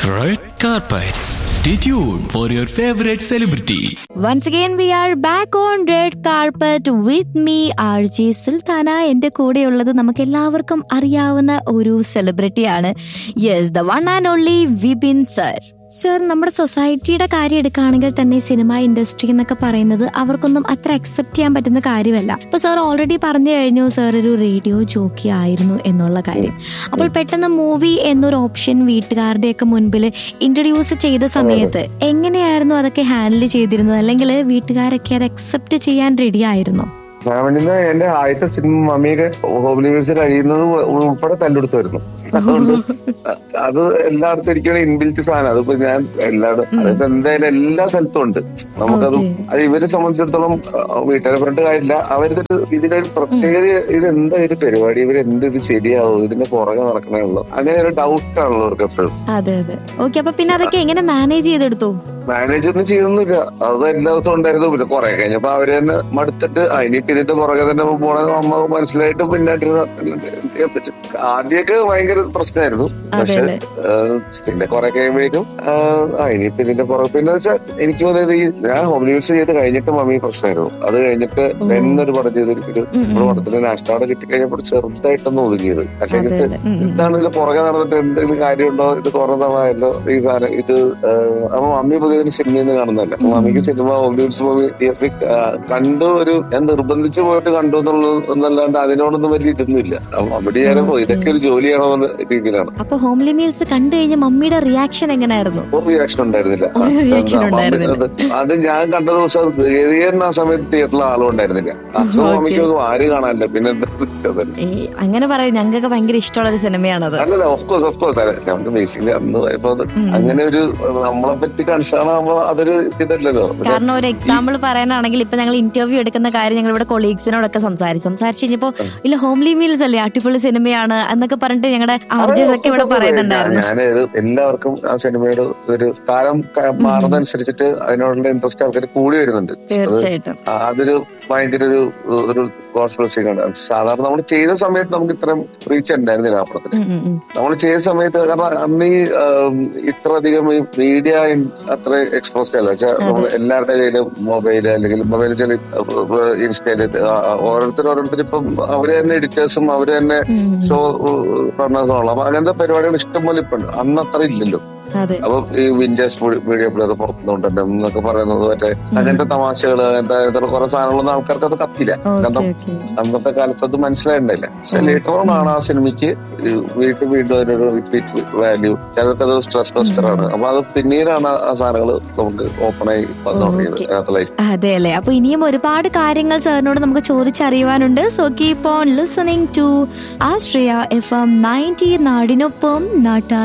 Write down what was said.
Red carpet. Stay tuned for your favorite celebrity. Once again, we are back on red carpet with me, RJ Sultana എന്റെ കൂടെയുള്ളത് നമുക്ക് എല്ലാവർക്കും അറിയാവുന്ന ഒരു സെലിബ്രിറ്റിയാണ് yes the one and only Vipin sir sir നമ്മുടെ സൊസൈറ്റിയുടെ കാര്യം എടുക്കുകയാണെങ്കിൽ തന്നെ സിനിമ ഇൻഡസ്ട്രി എന്നൊക്കെ പറയുന്നത് അവർക്കൊന്നും അത്ര അക്സെപ്റ്റ് ചെയ്യാൻ പറ്റുന്ന കാര്യമല്ല ഇപ്പൊ സാർ ഓൾറെഡി പറഞ്ഞു കഴിഞ്ഞു സാർ ഒരു റേഡിയോ ജോക്കി ആയിരുന്നു എന്നുള്ള കാര്യം അപ്പോൾ പെട്ടെന്ന് മൂവി എന്നൊരു ഓപ്ഷൻ വീട്ടുകാരുടെയൊക്കെ മുൻപിൽ ഇൻട്രൊഡ്യൂസ് ചെയ്ത സമയത്ത് എങ്ങനെയായിരുന്നു അതൊക്കെ ഹാൻഡിൽ ചെയ്തിരുന്നത് അല്ലെങ്കിൽ വീട്ടുകാരൊക്കെ അത് അക്സെപ്റ്റ് ചെയ്യാൻ റെഡി ആയിരുന്നു ഫാമിലിന്ന് എന്റെ ആദ്യത്തെ സിനിമ മമ്മിയൊക്കെ ഹോം ലിവേഴ്സ് കഴിയുന്നത് ഉൾപ്പെടെ തല്ലെടുത്തായിരുന്നു അതുകൊണ്ട് അത് എല്ലായിടത്തും ഇരിക്കുന്ന ഇൻബിൽറ്റ് സാധനം അതിപ്പോ ഞാൻ എല്ലായിടും അതായത് എന്തായാലും എല്ലാ സ്ഥലത്തും ഉണ്ട് നമുക്കത് Okay. അത് ഇവരെ സംബന്ധിച്ചിടത്തോളം അഹ് വീട്ടുകാരെ പറഞ്ഞിട്ട് കാര്യമില്ല അവരിതൊരു ഇതിനൊരു പ്രത്യേക ഇത് എന്താ ഒരു പരിപാടി ഇവർ എന്ത് ഇത് ശരിയാവും ഇതിന്റെ പുറകെ നടക്കണേ ഉള്ളൂ അങ്ങനെ ഒരു ഡൗട്ട് ആണല്ലോ അവർക്ക് എപ്പോഴും അതെ അതെ ഓക്കെ അപ്പൊ പിന്നെ അതൊക്കെ എങ്ങനെ മാനേജ് ചെയ്തെടുത്തു മാനേജറിന് ചെയ്തൊന്നുമില്ല അത് എല്ലാ ദിവസവും ഉണ്ടായിരുന്നു പിന്നെ കുറെ കഴിഞ്ഞപ്പോ അവര് തന്നെ മടുത്തിട്ട് അതിനിപ്പോ ഇതിന്റെ പുറകെ തന്നെ പോണ അമ്മ മനസ്സിലായിട്ട് പിന്നെ ചെയ്യാൻ പറ്റും ആദ്യമൊക്കെ ഭയങ്കര പ്രശ്നമായിരുന്നു പക്ഷെ അതെല്ലേ? ഏഹ്, പിന്നെ കുറെ കഴിയുമ്പോഴേക്കും ഏഹ്, ആ ഇനിയിപ്പോ ഇതിന്റെ പുറകെ പിന്നെ വെച്ചാൽ എനിക്ക് തോന്നിയത് ഈ ഞാൻ ഹോം ന്യൂസ് ചെയ്ത് കഴിഞ്ഞിട്ട് മമ്മി പ്രശ്നമായിരുന്നു അത് കഴിഞ്ഞിട്ട് എന്നൊരു പടം ചെയ്തിരിക്കും നമ്മുടെ പടത്തിന് നാഷണൽ അവാർഡ് കിട്ടിക്കഴിഞ്ഞപ്പോൾ ചെറുതായിട്ടൊന്ന് ഒതുങ്ങിയത് അല്ലെങ്കിൽ അതെ അതെ ഉം, ഉം. എന്താണ് ഇതിന്റെ പുറകെ നടന്നിട്ട് എന്തെങ്കിലും കാര്യമുണ്ടോ ഇത് കുറഞ്ഞതായല്ലോ ഈ സാധനം ഇത് ഏഹ്, അപ്പൊ മമ്മി പൊതുവെ സിനിമയിൽ നിന്ന് കാണുന്നതല്ല അപ്പൊ മമ്മിക്ക് സിനിമ ഓഡിയൻസ് മൂവി തിയേറ്ററിൽ കണ്ടു ഒരു ഞാൻ നിർബന്ധിച്ച് പോയിട്ട് കണ്ടു എന്നുള്ളത് എന്നല്ലാണ്ട് അതിനോടൊന്നും വലിയ ഇതൊന്നും ഇല്ല അപ്പൊ അവിടെ ഞാൻ പോയി ഇതൊക്കെ ഒരു ജോലിയാണോ രീതിയിലാണ് അപ്പൊ ഹോംലി മീൽസ് കണ്ടു കഴിഞ്ഞ മമ്മിയുടെ റിയാക്ഷൻ എങ്ങനെയായിരുന്നു ഒരു റിയാക്ഷൻ ഉണ്ടായിരുന്നില്ല ഒരു reaction എന്താ, ഉണ്ടായിരുന്നില്ല. അത് അത് ഞാൻ കണ്ട ദിവസം ഗവിയറിന് ആ സമയത്ത് തിയേറ്ററിൽ ആളും ഉണ്ടായിരുന്നില്ല അസുഖം Okay. മമ്മിക്ക് ഒന്നും ആരും കാണാനില്ല പിന്നെ എന്താ വെച്ചതല്ല ഏ അങ്ങനെ പറയും ഞങ്ങൾക്ക് ഭയങ്കര ഇഷ്ടമുള്ള ഒരു സിനിമയാണത് അല്ലല്ല ഓഫ് കോഴ്സ് ഓഫ് കോഴ്സ് നമുക്ക് ബേസിക്കലി അന്ന് ഇപ്പൊ അത് അങ്ങനെ ഒരു നമ്മളെ പറ്റി കൺസേൺ ആകുമ്പോ അതൊരു ഇതല്ലല്ലോ കാരണം ഒരു എക്സാമ്പിൾ പറയാനാണെങ്കിൽ ഇപ്പൊ ഞങ്ങൾ ഇന്റർവ്യൂ എടുക്കുന്ന കാര്യം ഞങ്ങൾ ഇവിടെ കൊളീഗ്സിനോടൊക്കെ സംസാരിച്ചു സംസാരിച്ചു കഴിഞ്ഞപ്പോ ഇല്ല ഹോംലി മീൽസ് അല്ലേ അടിപൊളി സിനിമയാണ് എന്നൊക്കെ പറഞ്ഞിട്ട് ഞങ്ങളുടെ ആർജേസ് ഒക്കെ ഇവിടെ പറയുന്നുണ്ടായിരുന്നു ഞാൻ എല്ലാവർക്കും ആ സിനിമയുടെ ഒരു കാലം ക- മാറുന്നതനുസരിച്ചിട്ട് അതിനോടുള്ള ഇൻട്രസ്റ്റ് ആൾക്കാർ കൂടി വരുന്നുണ്ട് അത് തീർച്ചയായിട്ടും ആ, അതൊരു ഭയങ്കര ഒരു ഒരു ഗോഡ് ബ്ലെസ്സിംഗ് ആണ് സാധാരണ നമ്മൾ ചെയ്ത സമയത്ത് നമുക്ക് ഇത്രയും റീച്ച് ഉണ്ടായിരുന്നില്ല ആ പടത്തിന് ഉം, ഉം, ഉം. നമ്മൾ ചെയ്ത സമയത്ത് കാരണം അന്ന് ഈ ആം, ഇത്ര അധികം ഈ മീഡിയ അത്ര എക്സ്പോസ്ഡ് അല്ല വെച്ചാൽ നമ്മൾ എല്ലാവരുടെ കയ്യിലും മൊബൈല് അല്ലെങ്കിൽ മൊബൈൽ ചില ഇൻസ്റ്റയില് ഓരോരുത്തർ ഓരോരുത്തർ ഇപ്പം അവര് തന്നെ എഡിറ്റേഴ്സും അവര് തന്നെ ഉം. ഷോ റണ്ണേഴ്സും ഉള്ള അപ്പൊ അങ്ങനത്തെ പരിപാടികൾ ഇഷ്ടംപോലെ ഇപ്പൊ ഉണ്ട് അന്ന് അത്ര ഇല്ലല്ലോ അതെ അപ്പൊ ഈ വിൻഡേഴ്സ് മീഡിയ പ്ലെയർ പുറത്തുനിന്നുണ്ട് എന്നൊക്കെ പറയുന്നത് മറ്റേ അങ്ങനത്തെ തമാശകൾ അങ്ങനത്തെ അങ്ങനത്തെ കുറെ സാധനങ്ങളൊന്നും ആൾക്കാർക്ക് അത് കത്തില്ല ഓക്കെ കാരണം ഓക്കെ അന്നത്തെ കാലത്ത് അത് മനസ്സിലായിട്ടുണ്ടായില്ല പക്ഷെ ലേറ്റർ ഓൺ ആണ് ആ സിനിമയ്ക്ക് ഈ വീണ്ടും വീണ്ടും അതിനൊരു റിപ്പീറ്റ് വാല്യൂ ചിലർക്ക് അത് സ്ട്രെസ് ബസ്റ്റർ ആണ് അപ്പൊ അത് പിന്നീടാണ് ആ സാധനങ്ങൾ നമുക്ക് ഓപ്പൺ ആയി വന്നു തുടങ്ങിയത് Okay. അതിനകത്ത് ലൈഫ് അതെ അല്ലേ അപ്പൊ ഇനിയും ഒരുപാട് കാര്യങ്ങൾ സാറിനോട് നമുക്ക് ചോദിച്ചറിയുവാനുണ്ട് so keep on listening to Astria F M ninety നാടിനൊപ്പം നാട്ടാ